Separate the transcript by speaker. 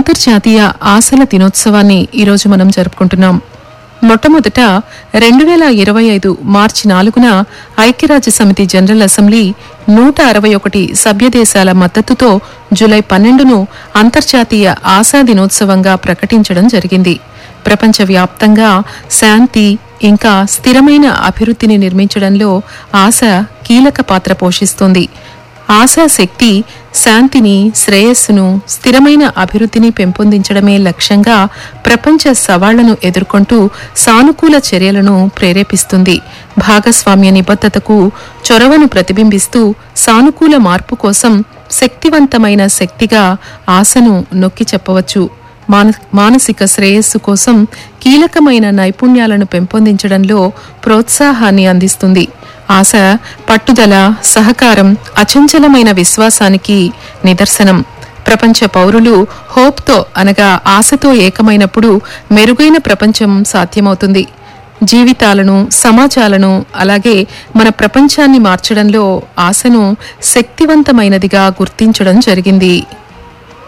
Speaker 1: అంతర్జాతీయ ఆశల దినోత్సవాన్ని ఈరోజు మనం జరుపుకుంటున్నాం మొట్టమొదట రెండు వేల ఇరవై ఐదు మార్చి నాలుగున ఐక్యరాజ్య సమితి జనరల్ అసెంబ్లీ నూట అరవై ఒకటి సభ్యదేశాల మద్దతుతో జూలై పన్నెండును అంతర్జాతీయ ఆశా దినోత్సవంగా ప్రకటించడం జరిగింది ప్రపంచవ్యాప్తంగా శాంతి ఇంకా స్థిరమైన అభివృద్ధిని నిర్మించడంలో ఆశ కీలక పాత్ర పోషిస్తుంది ఆశాశక్తి శాంతిని శ్రేయస్సును స్థిరమైన అభివృద్ధిని పెంపొందించడమే లక్ష్యంగా ప్రపంచ సవాళ్లను ఎదుర్కొంటూ సానుకూల చర్యలను ప్రేరేపిస్తుంది భాగస్వామ్య నిబద్ధతకు చొరవను ప్రతిబింబిస్తూ సానుకూల మార్పు కోసం శక్తివంతమైన శక్తిగా ఆశను నొక్కి చెప్పవచ్చు మాన- మానసిక శ్రేయస్సు కోసం కీలకమైన నైపుణ్యాలను పెంపొందించడంలో ప్రోత్సాహాన్ని అందిస్తుంది ఆశ పట్టుదల సహకారం అచంచలమైన విశ్వాసానికి నిదర్శనం ప్రపంచ పౌరులు హోప్తో అనగా ఆశతో ఏకమైనప్పుడు మెరుగైన ప్రపంచం సాధ్యమవుతుంది జీవితాలను సమాజాలను అలాగే మన ప్రపంచాన్ని మార్చడంలో ఆశను శక్తివంతమైనదిగా గుర్తించడం జరిగింది